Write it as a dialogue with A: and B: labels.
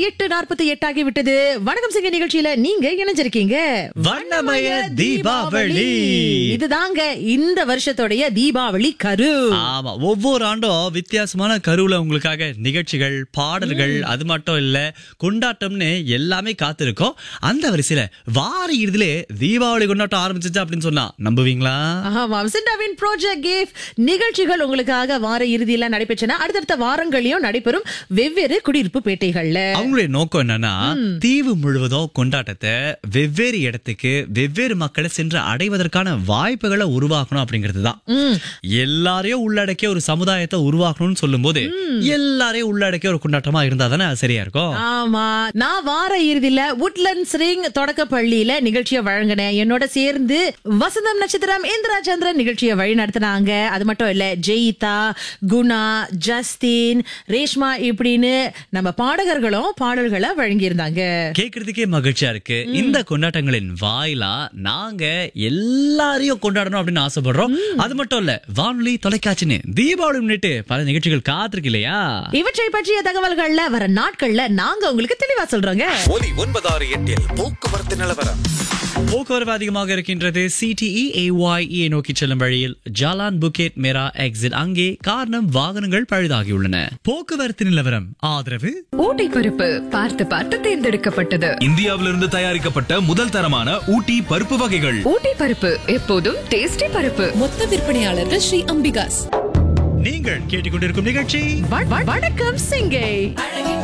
A: எட்டு நாற்பத்தி எட்டு ஆகிவிட்டது வணக்கம் சிங்க நிகழ்ச்சியில நீங்க இணைஞ்சிருக்கீங்க
B: வண்ணமய தீபாவளி.
A: இதுதாங்க இந்த வருஷத்துடைய தீபாவளி கரு
B: ஆமா ஒவ்வொரு ஆண்டும் வித்தியாசமான கருவுல உங்களுக்காக நிகழ்ச்சிகள் பாடல்கள் அது மட்டும் இல்ல கொண்டாட்டம்னு எல்லாமே காத்திருக்கோம் அந்த வரிசையில வார இறுதியிலே தீபாவளி கொண்டாட்டம் ஆரம்பிச்சிச்சு அப்படின்னு சொன்னா நம்புவீங்களா
A: ஆமா சிண்டாவின் ப்ராஜெக்ட் கேஃப் நிகழ்ச்சிகள் உங்களுக்காக வார இறுதியில நடைபெற்றன அடுத்தடுத்த வாரங்களையும் நடைபெறும் வெவ்வேறு குடியிருப்பு பேட்டைகள்ல
B: அவங்களுடைய நோக்கம் என்னன்னா தீவு முழுவதும் கொண்டாட்டத்தை வெவ்வேறு இடத்துக்கு வெவ்வேறு மக்களை சென்று அடைவதற்கான வாய்ப்புகளை உருவாக்கணும் அப்படிங்கிறது தான் எல்லாரையும் உள்ளடக்கிய ஒரு சமுதாயத்தை உருவாக்கணும்னு சொல்லும் போது எல்லாரையும் உள்ளடக்கிய ஒரு கொண்டாட்டமா இருந்தா தானே அது சரியா இருக்கும்
A: ஆமா நான் வார இறுதியில உட்லண்ட்ஸ் ரிங் தொடக்க பள்ளியில நிகழ்ச்சியை வழங்கினேன் என்னோட சேர்ந்து வசந்தம் நட்சத்திரம் இந்திரா சந்திரன் நிகழ்ச்சியை வழி நடத்தினாங்க அது மட்டும் இல்ல ஜெயிதா குணா ஜஸ்டின் ரேஷ்மா இப்படின்னு நம்ம பாடகர்களும் பாடல்களை வழங்கியிருந்தாங்க
B: கேக்குறதுக்கே மகிழ்ச்சியா இருக்கு இந்த கொண்டாட்டங்களின் வாயிலா நாங்க எல்லாரையும் கொண்டாடணும் அப்படின்னு ஆசைப்படுறோம் அது மட்டும் இல்ல வானொலி தொலைக்காட்சின்னு தீபாவளி முன்னிட்டு பல நிகழ்ச்சிகள் காத்திருக்கு இல்லையா
A: இவற்றை பற்றிய தகவல்கள்ல வர நாட்கள்ல நாங்க உங்களுக்கு தெளிவா சொல்றோங்க
C: ஒலி ஒன்பதாறு எட்டில் போக்குவரத்து நிலவரம்
B: போக்குவரவு அதிகமாக இருக்கின்றது சிடிஇ ஏஒய்இ நோக்கி செல்லும் வழியில் ஜாலான் புக்கெட் மெரா எக்ஸிட் அங்கே காரணம் வாகனங்கள் பழுதாகியுள்ளன போக்குவரத்து நிலவரம் ஆதரவு
D: ஊட்டி பருப்பு பார்த்து பார்த்து தேர்ந்தெடுக்கப்பட்டது
E: இந்தியாவிலிருந்து தயாரிக்கப்பட்ட முதல் தரமான ஊட்டி பருப்பு வகைகள்
D: ஊட்டி பருப்பு எப்போதும் டேஸ்டி பருப்பு
F: மொத்த விற்பனையாளர்கள் ஸ்ரீ அம்பிகாஸ்
B: நீங்கள் கேட்டுக்கொண்டிருக்கும் நிகழ்ச்சி
A: வ- வ- வணக்கம் சிங்கை